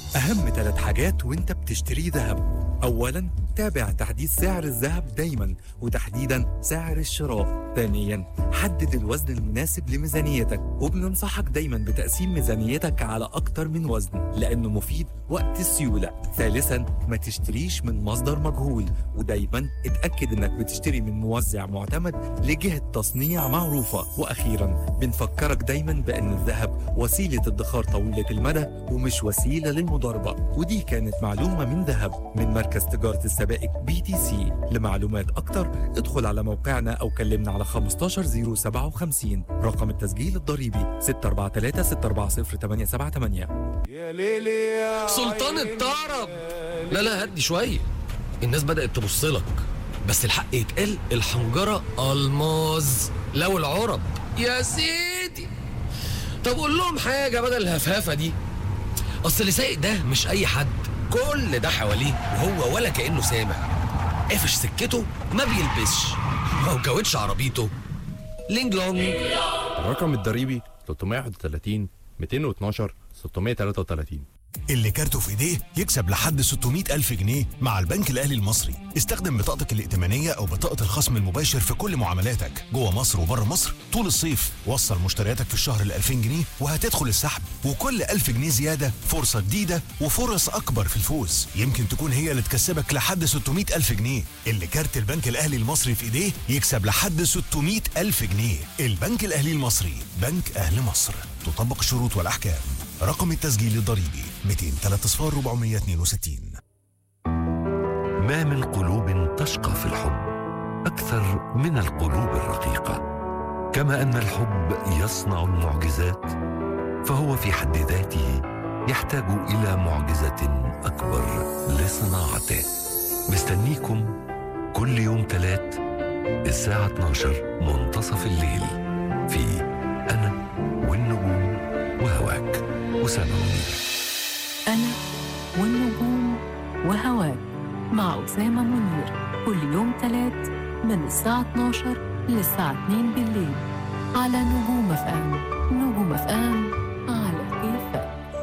أهم ثلاث حاجات وانت بتشتري ذهب أولا تابع تحديث سعر الذهب دايما وتحديدا سعر الشراء ثانيا حدد الوزن المناسب لميزانيتك وبننصحك دايما بتقسيم ميزانيتك على أكتر من وزن لأنه مفيد وقت السيولة ثالثا ما تشتريش من مصدر مجهول ودايما اتأكد انك بتشتري من موزع معتمد لجهة تصنيع معروفة وأخيرا بنفكرك دايما بأن الذهب وسيلة ادخار طويلة المدى ومش وسيلة للمضاربة ودي كانت معلومة من ذهب من مركز تجارة السبائك بي تي سي لمعلومات أكتر ادخل على موقعنا أو كلمنا على 15057 رقم التسجيل الضريبي 643 يا ليلي يا سلطان الطرب لا لا هدي شويه الناس بدات تبص لك بس الحق يتقال الحنجره الماز لو العرب يا سيدي طب قول لهم حاجه بدل الهفافه دي اصل اللي سايق ده مش اي حد كل ده حواليه وهو ولا كانه سامع قافش سكته ما بيلبسش هو كاوتش عربيته لينج لونج الرقم الضريبي 331 212 633 اللي كارته في ايديه يكسب لحد 600 ألف جنيه مع البنك الأهلي المصري استخدم بطاقتك الائتمانية أو بطاقة الخصم المباشر في كل معاملاتك جوه مصر وبره مصر طول الصيف وصل مشترياتك في الشهر ل 2000 جنيه وهتدخل السحب وكل 1000 جنيه زيادة فرصة جديدة وفرص أكبر في الفوز يمكن تكون هي اللي تكسبك لحد 600 ألف جنيه اللي كارت البنك الأهلي المصري في ايديه يكسب لحد 600 ألف جنيه البنك الأهلي المصري بنك أهل مصر تطبق الشروط والأحكام رقم التسجيل الضريبي 203 صفار 462 ما من قلوب تشقى في الحب اكثر من القلوب الرقيقه كما ان الحب يصنع المعجزات فهو في حد ذاته يحتاج الى معجزه اكبر لصناعته مستنيكم كل يوم ثلاث الساعه 12 منتصف الليل في انا والنجوم وهواك اسامه منير أنا والنجوم وهواك مع أسامة منير كل يوم تلات من الساعة 12 للساعة 2 بالليل على نجوم أف أم نجوم أف أم